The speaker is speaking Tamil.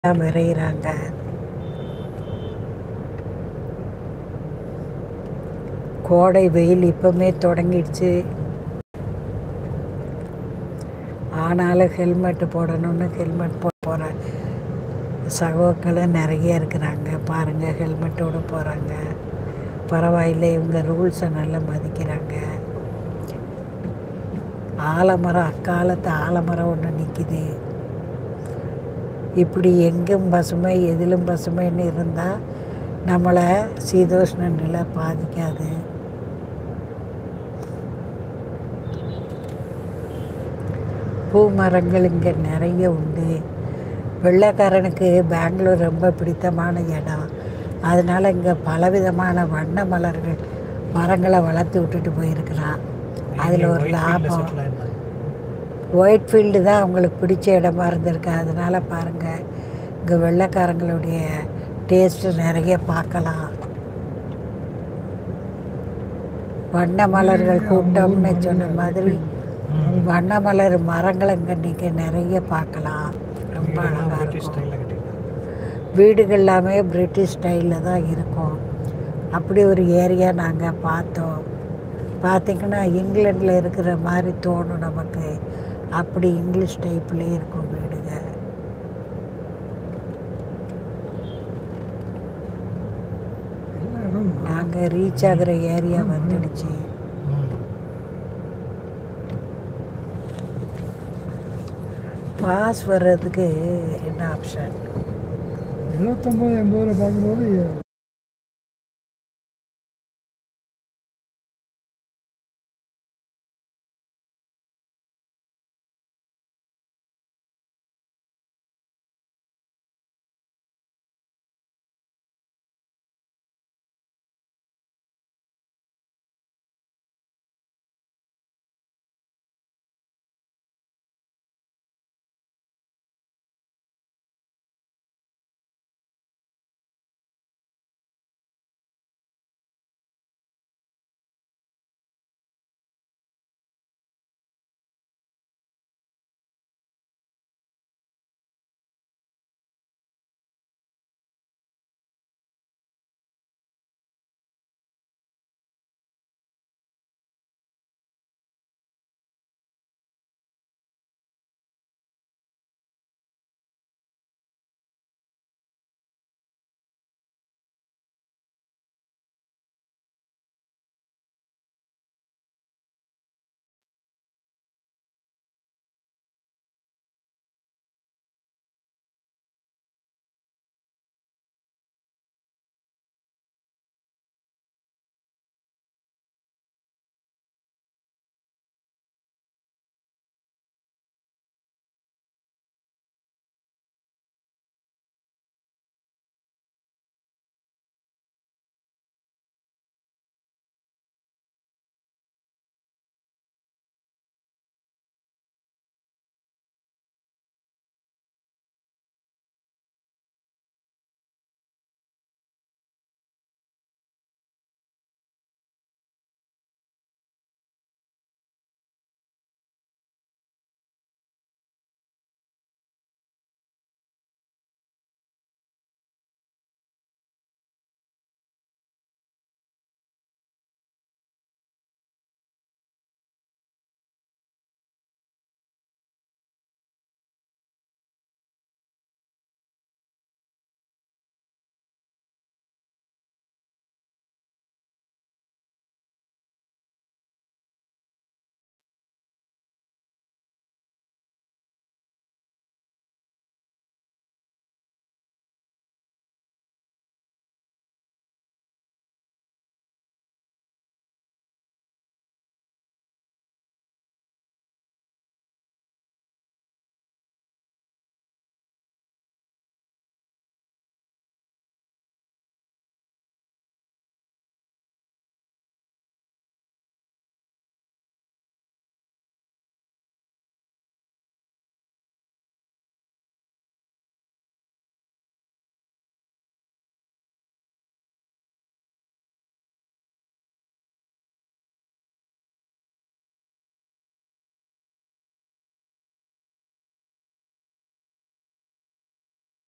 எல்லாம் விரைகிறாங்க கோடை வெயில் இப்போமே தொடங்கிடுச்சு ஆனாலும் ஹெல்மெட்டு போடணும்னு ஹெல்மெட் போட போகிற சகோக்களும் நிறைய இருக்கிறாங்க பாருங்கள் ஹெல்மெட்டோடு போகிறாங்க பரவாயில்லை இவங்க ரூல்ஸை நல்லா மதிக்கிறாங்க ஆலமரம் அக்காலத்து ஆலமரம் ஒன்று நிற்கிது இப்படி எங்கும் பசுமை எதிலும் பசுமைன்னு இருந்தால் நம்மளை சீதோஷ்ண நிலை பாதிக்காது பூ மரங்கள் இங்கே நிறைய உண்டு வெள்ளைக்காரனுக்கு பெங்களூர் ரொம்ப பிடித்தமான இடம் அதனால் இங்கே பலவிதமான வண்ண மலர்கள் மரங்களை வளர்த்து விட்டுட்டு போயிருக்கிறான் அதில் ஒரு லாபம் ஒயிட் ஃபீல்டு தான் அவங்களுக்கு பிடிச்ச இடமா இருந்திருக்கு அதனால் பாருங்கள் இங்கே வெள்ளைக்காரங்களுடைய டேஸ்ட்டு நிறைய பார்க்கலாம் வண்ண மலர்கள் கூட்டம்னு சொன்ன மாதிரி வண்ண மலர் மரங்களை இங்கே நீங்கள் நிறைய பார்க்கலாம் ரொம்ப அழகாக இருக்கும் வீடுகள் எல்லாமே பிரிட்டிஷ் ஸ்டைலில் தான் இருக்கும் அப்படி ஒரு ஏரியா நாங்கள் பார்த்தோம் பார்த்திங்கன்னா இங்கிலாண்டில் இருக்கிற மாதிரி தோணும் நமக்கு அப்படி இங்கிலீஷ் டைப்லேயே இருக்கும் வீடுங்க நாங்கள் ரீச் ஆகிற ஏரியா வந்துடுச்சு பாஸ் வர்றதுக்கு என்ன ஆப்ஷன் எழுபத்தொம்போது எண்பதுல பார்க்கும்போது